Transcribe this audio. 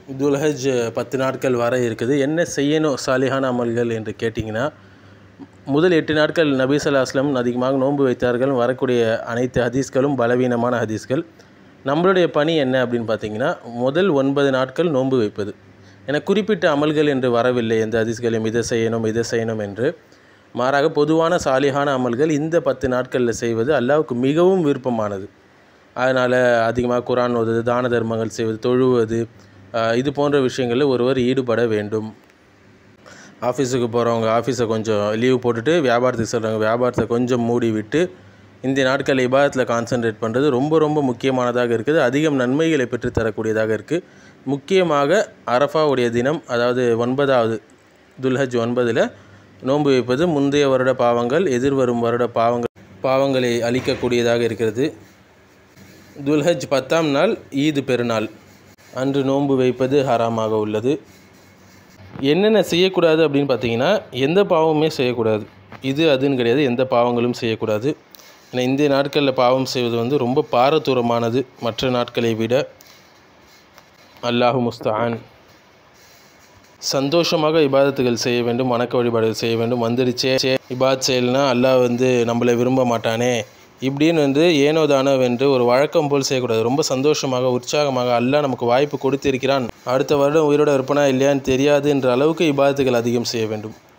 துல்ஹஜ் பத்து நாட்கள் வர இருக்குது என்ன செய்யணும் சாலிஹான அமல்கள் என்று கேட்டிங்கன்னா முதல் எட்டு நாட்கள் நபி ஸல்லல்லாஹு அலைஹி வஸல்லம் அதிகமாக நோன்பு வைத்தார்கள் வரக்கூடிய அனைத்து ஹதீஸ்களும் பலவீனமான ஹதீஸ்கள் நம்மளுடைய பணி என்ன அப்படின்னு பார்த்தீங்கன்னா முதல் ஒன்பது நாட்கள் நோன்பு வைப்பது என குறிப்பிட்ட அமல்கள் என்று வரவில்லை எந்த ஹதீஸ்களையும் இதை செய்யணும் இதை செய்யணும் என்று மாறாக பொதுவான சாலிஹான அமல்கள் இந்த பத்து நாட்களில் செய்வது அல்லாஹ்வுக்கு மிகவும் விருப்பமானது அதனால் அதிகமாக குரான் ஓதுவது தான தர்மங்கள் செய்வது தொழுவது ஆஹ் இது போன்ற விஷயங்களில் ஒருவர் ஈடுபட வேண்டும் ஆஃபீஸுக்கு போகிறவங்க ஆஃபீஸை கொஞ்சம் லீவ் போட்டுட்டு வியாபாரத்துக்கு சொல்கிறவங்க வியாபாரத்தை கொஞ்சம் மூடி விட்டு இந்த நாட்கள் இபாதத்தில் கான்சென்ட்ரேட் பண்ணுறது ரொம்ப ரொம்ப முக்கியமானதாக இருக்குது அதிகம் நன்மைகளை பெற்றுத்தரக்கூடியதாக இருக்குது முக்கியமாக அரஃபாவுடைய தினம் அதாவது ஒன்பதாவது துல்ஹஜ் ஒன்பதில் நோன்பு வைப்பது முந்தைய வருட பாவங்கள் எதிர்வரும் வருட பாவங்கள் பாவங்களை அளிக்கக்கூடியதாக இருக்கிறது துல்ஹஜ் பத்தாம் நாள் ஈது பெருநாள் அன்று நோன்பு வைப்பது ஹராமாக உள்ளது என்னென்ன செய்யக்கூடாது அப்படின்னு பார்த்தீங்கன்னா எந்த பாவமுமே செய்யக்கூடாது இது அதுன்னு கிடையாது எந்த பாவங்களும் செய்யக்கூடாது ஏன்னா இந்த நாட்களில் பாவம் செய்வது வந்து ரொம்ப பாரதூரமானது மற்ற நாட்களை விட அல்லாஹு முஸ்தான் சந்தோஷமாக இபாதத்துகள் செய்ய வேண்டும் வணக்க வழிபாடுகள் செய்ய வேண்டும் வந்துடுச்சே சே, இபாத் செய்யலைனா அல்லாஹ் வந்து நம்மளை விரும்ப மாட்டானே இப்படின்னு வந்து ஏனோ தானோ என்று ஒரு வழக்கம் போல் செய்யக்கூடாது ரொம்ப சந்தோஷமாக உற்சாகமாக அல்லாஹ் நமக்கு வாய்ப்பு கொடுத்திருக்கிறான் அடுத்த வருடம் உயிரோட இருப்பனா இல்லையான்னு தெரியாது என்ற அளவுக்கு இபாதத்துகள் அதிகம் செய்ய வேண்டும்